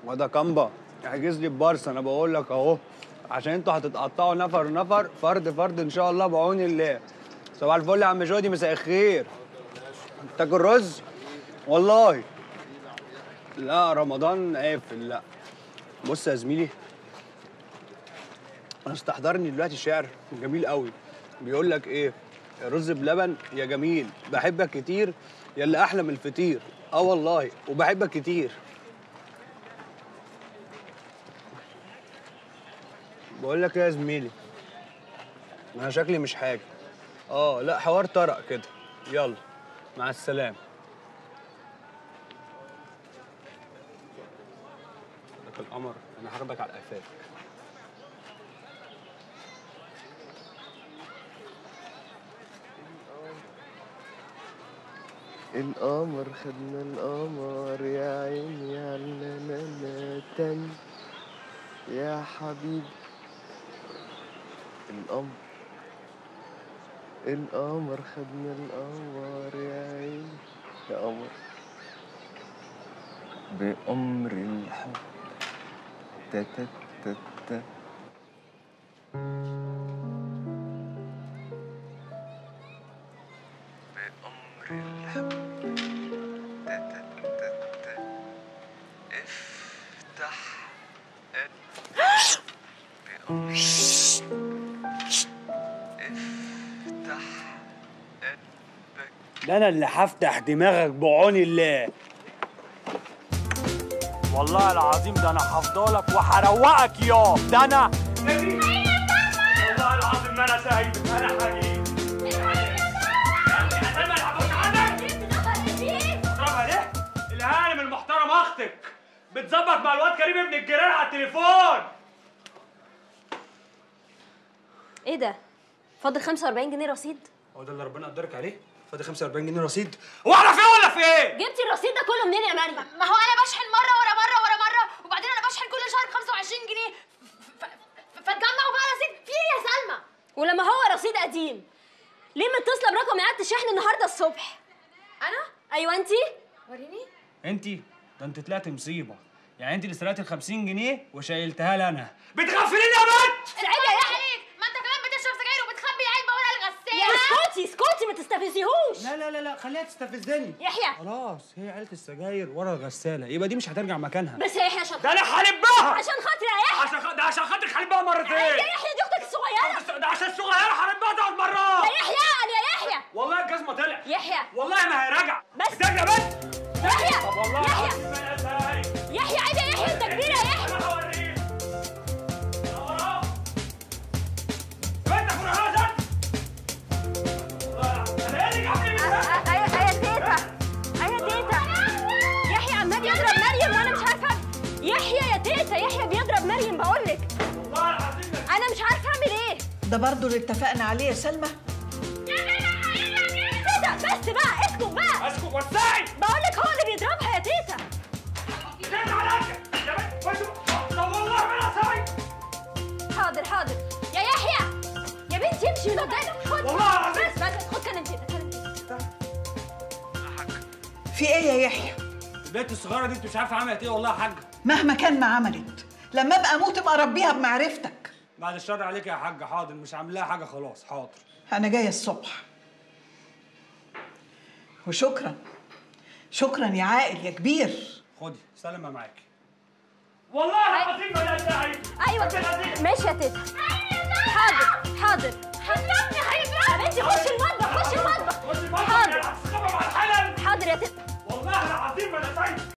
وده كامبا احجز لي ببارس انا بقول لك اهو عشان انتوا هتتقطعوا نفر نفر فرد فرد ان شاء الله بعون الله صباح الفل يا عم جودي مساء الخير تاكل رز والله لا رمضان قافل لا بص يا زميلي انا استحضرني دلوقتي شعر جميل قوي بيقول لك ايه رز بلبن يا جميل بحبك كتير يا اللي احلى من الفطير اه والله وبحبك كتير بقول لك ايه يا زميلي انا شكلي مش حاجه اه لا حوار طرق كده يلا مع السلامه لك القمر انا هاخدك على قفاك القمر خدنا القمر يا عيني علنا تاني يا حبيبي القمر القمر خدنا القمر يا عيني يا قمر بأمر الحب تا تا تا تا بأمر الحب تا تا تا تا افتح قلبك بأمر افتح قلبك ده انا اللي هفتح دماغك بعون الله والله العظيم ده انا هفضلك وهروقك يا ده انا والله العظيم ما انا سايب انا هجيب اضربها ليه؟ الهانم المحترم اختك بتظبط مع الواد كريم ابن الجيران على التليفون ايه ده؟ فاضل 45 جنيه رصيد؟ هو ده اللي ربنا قدرك عليه؟ فاضي 45 جنيه رصيد واحنا فين ولا في ايه؟ جبتي الرصيد ده كله منين يا مريم؟ ما هو انا بشحن مره ورا مره ورا مره وبعدين انا بشحن كل شهر ب 25 جنيه ف- ف- فتجمعوا بقى رصيد في ايه يا سلمى ولما هو رصيد قديم ليه متصله برقم اعاده الشحن النهارده الصبح؟ انا ايوه انتي؟ وريني انت ده انت طلعت مصيبه يعني انت اللي سرقت ال 50 جنيه وشايلتها لي انا بتغفليني يا بنت العيب يا يحيى عليك ما انت كمان بتشرب سجاير وبتخبي العلبه ورا يا الغساله اسكتي اسكتي ما تستفزيهوش لا لا لا لا خليها تستفزني يحيى خلاص هي عيله السجاير ورا الغساله يبقى دي مش هترجع مكانها بس يا يحيى عشان ده انا هلبها عشان خاطري يا يحيى عشان خ... ده عشان خاطرك هلبها مرتين يا يحيى دي اختك الصغيره ده عشان الصغيره هلبها ثلاث مرات يا يحيى يا يحيى والله الجزمه طلع يحيى والله ما هي راجعه بس. بترجع يا بنت يحيى طب والله يحيى العظيم ما انا سايق يحيى عيب يا يحيى انت كبير يا يحيى انا هوريك انا وراك بنتك وراها ده والله العظيم. انا ايه اللي جابني من ده؟ ايوه ايوه تيتا ايوه تيتا يحيى عمال يضرب مريم وانا مش عارفه يحيى يا تيتا يحيى بيضرب مريم بقول لك والله العظيم ده- انا مش عارفه اعمل ايه ده برضو اللي اتفقنا عليه يا سلمى تيتا بس بقى اسكت بقى اسكت وسعي بقول لك هو اللي بيضربها يا تيتا جيت عليك يا بنت وشو طب والله ما انا سايق حاضر حاضر يا يحيى يا بنتي امشي من قدامي خد والله العظيم. بس بس خد كلم تيتا كلم تيتا في ايه يا يحيى البنت الصغيره دي انت مش عارفه عملت ايه والله يا حاجه مهما كان ما عملت لما ابقى اموت ابقى اربيها بمعرفتك بعد الشر عليك يا حاجه حاضر مش عامل لها حاجه خلاص حاضر انا جايه الصبح وشكرا شكرا يا عاقل يا كبير خدي سلمى معاكي والله العظيم ما انا سايق ايوه ماشي يا تيتا حاضر حاضر